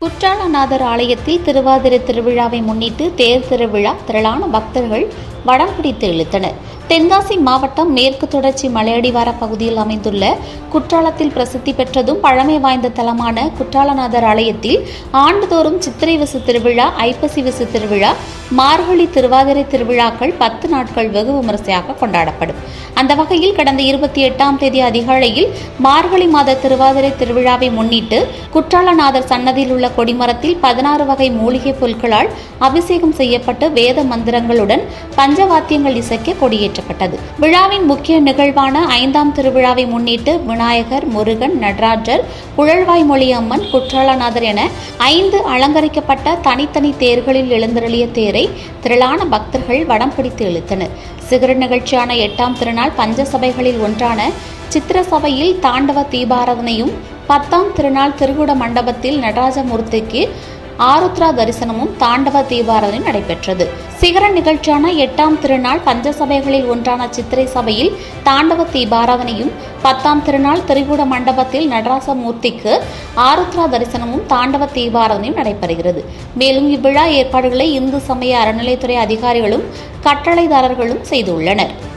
குற்றாலநாதர் ஆலயத்தில் திருவாதிரை திருவிழாவை முன்னிட்டு தேர் திருவிழா திரளான பக்தர்கள் வடம் பிடித்து இழுத்தனர் தென்காசி மாவட்டம் மேற்கு தொடர்ச்சி மலையடிவார பகுதியில் அமைந்துள்ள குற்றாலத்தில் பிரசித்தி பெற்றதும் பழமை வாய்ந்த தலமான குற்றாலநாதர் ஆலயத்தில் ஆண்டுதோறும் சித்திரை விசு திருவிழா ஐப்பசி விசு திருவிழா மார்கழி திருவாதிரை திருவிழாக்கள் பத்து நாட்கள் வெகு விமரிசையாக கொண்டாடப்படும் அந்த வகையில் கடந்த இருபத்தி எட்டாம் தேதி அதிகாலையில் மார்கழி மாத திருவாதிரை திருவிழாவை முன்னிட்டு குற்றாலநாதர் சன்னதியில் உள்ள கொடிமரத்தில் பதினாறு வகை மூலிகை பொருட்களால் அபிஷேகம் செய்யப்பட்டு வேத மந்திரங்களுடன் பஞ்சவாத்தியங்கள் இசைக்க கொடியேற்றப்பட்டது விழாவின் முக்கிய நிகழ்வான ஐந்தாம் திருவிழாவை முன்னிட்டு விநாயகர் முருகன் நடராஜர் குழல்வாய் மொழி அம்மன் குற்றாலநாதர் என ஐந்து அலங்கரிக்கப்பட்ட தனித்தனி தேர்களில் எழுந்தருளிய தேரை திரளான பக்தர்கள் வடம் பிடித்து இழுத்தனர் சிகர நிகழ்ச்சியான எட்டாம் திருநாள் பஞ்ச சபைகளில் ஒன்றான சித்திர சபையில் தாண்டவ தீபாராதனையும் பத்தாம் திருநாள் திருகுட மண்டபத்தில் நடராஜமூர்த்திக்கு ஆருத்ரா தரிசனமும் தாண்டவ தீபாராதனை நடைபெற்றது சிகர நிகழ்ச்சியான எட்டாம் திருநாள் பஞ்சசபைகளில் ஒன்றான சித்திரை சபையில் தாண்டவ தீபாராதனையும் பத்தாம் திருநாள் திரிகூட மண்டபத்தில் நடராசமூர்த்திக்கு ஆருத்ரா தரிசனமும் தாண்டவ தீபாராதனையும் நடைபெறுகிறது மேலும் இவ்விழா ஏற்பாடுகளை இந்து சமய அறநிலைத்துறை அதிகாரிகளும் கட்டளைதாரர்களும் செய்துள்ளனர்